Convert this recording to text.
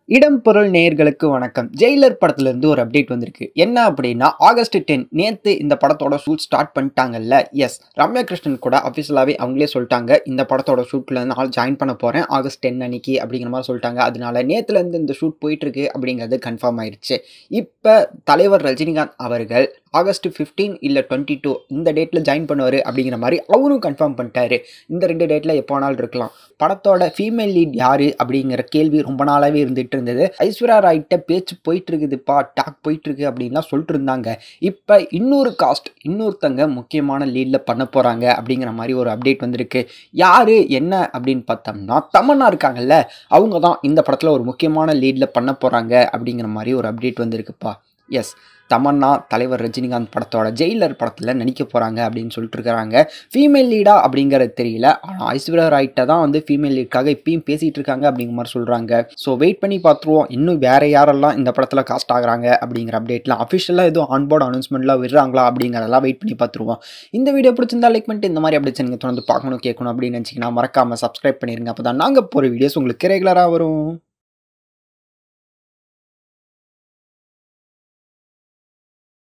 இடம் பொருள் நேயர்களுக்கு வணக்கம் ஜெயிலர் படத்துல இருந்து ஒரு அப்டேட் வந்திருக்கு என்ன அப்படின்னா ஆகஸ்ட் டென் நேத்து இந்த படத்தோட ஷூட் ஸ்டார்ட் பண்ணிட்டாங்கல்ல எஸ் ரம்யா கிருஷ்ணன் கூட அஃபிஷியலாகவே அவங்களே சொல்லிட்டாங்க இந்த படத்தோட ஷூட்ல நான் ஜாயின் பண்ண போறேன் ஆகஸ்ட் டென் அன்னைக்கு அப்படிங்கிற மாதிரி சொல்லிட்டாங்க அதனால நேத்துல இருந்து இந்த ஷூட் போயிட்டு இருக்கு அப்படிங்கிறது கன்ஃபார்ம் ஆயிருச்சு இப்போ தலைவர் ரஜினிகாந்த் அவர்கள் ஆகஸ்ட் ஃபிஃப்டீன் இல்லை டுவெண்ட்டி டூ இந்த டேட்டில் ஜாயின் பண்ணுவார் அப்படிங்கிற மாதிரி அவரும் கன்ஃபார்ம் பண்ணிட்டாரு இந்த ரெண்டு டேட்டில் எப்போ வேணாலும் இருக்கலாம் படத்தோட ஃபீமேல் லீட் யாரு அப்படிங்கிற கேள்வி ரொம்ப நாளாகவே இருந்துட்டு இருந்தது ஐஸ்வர்யா ராய்கிட்ட பேச்சு போயிட்டு இருக்குதுப்பா டாக் போயிட்டு இருக்கு அப்படின்லாம் சொல்லிட்டு இருந்தாங்க இப்போ இன்னொரு காஸ்ட் இன்னொருத்தங்க முக்கியமான லீடில் பண்ண போகிறாங்க அப்படிங்கிற மாதிரி ஒரு அப்டேட் வந்திருக்கு யாரு என்ன அப்படின்னு பார்த்தோம்னா தமன்னா இருக்காங்கல்ல அவங்க தான் இந்த படத்தில் ஒரு முக்கியமான லீடில் பண்ண போகிறாங்க அப்படிங்கிற மாதிரி ஒரு அப்டேட் வந்திருக்குப்பா எஸ் தமன்னா தலைவர் ரஜினிகாந்த் படத்தோட ஜெயிலர் படத்தில் நடிக்க போகிறாங்க அப்படின்னு சொல்லிட்டு இருக்கிறாங்க ஃபீமேல் லீடா அப்படிங்கிறது தெரியல ஆனால் ஐஸ்வர்யா ராய்கிட்ட தான் வந்து ஃபீமேல் லீட்காக இப்பயும் பேசிகிட்டு இருக்காங்க அப்படிங்கிற மாதிரி சொல்கிறாங்க ஸோ வெயிட் பண்ணி பார்த்துருவோம் இன்னும் வேறு யாரெல்லாம் இந்த படத்தில் காஸ்ட் ஆகுறாங்க அப்படிங்கிற அப்டேட்லாம் அஃபிஷியலாக எதுவும் ஆன்போர்ட் அனௌன்ஸ்மெண்ட்லாம் விடுறாங்களா அப்படிங்கிறதெல்லாம் வெயிட் பண்ணி பார்த்துருவோம் இந்த வீடியோ பிடிச்சிருந்தா லைக் பண்ணிட்டு இந்த மாதிரி அப்டேட்ஸ் நீங்கள் தொடர்ந்து பார்க்கணும் கேட்கணும் அப்படின்னு நினச்சிங்கன்னா மறக்காமல் சப்ஸ்கிரைப் பண்ணிருங்க அப்போ தான் நாங்கள் போகிற வீடியோஸ் உங்களுக்கு ரெகுலராக வரும்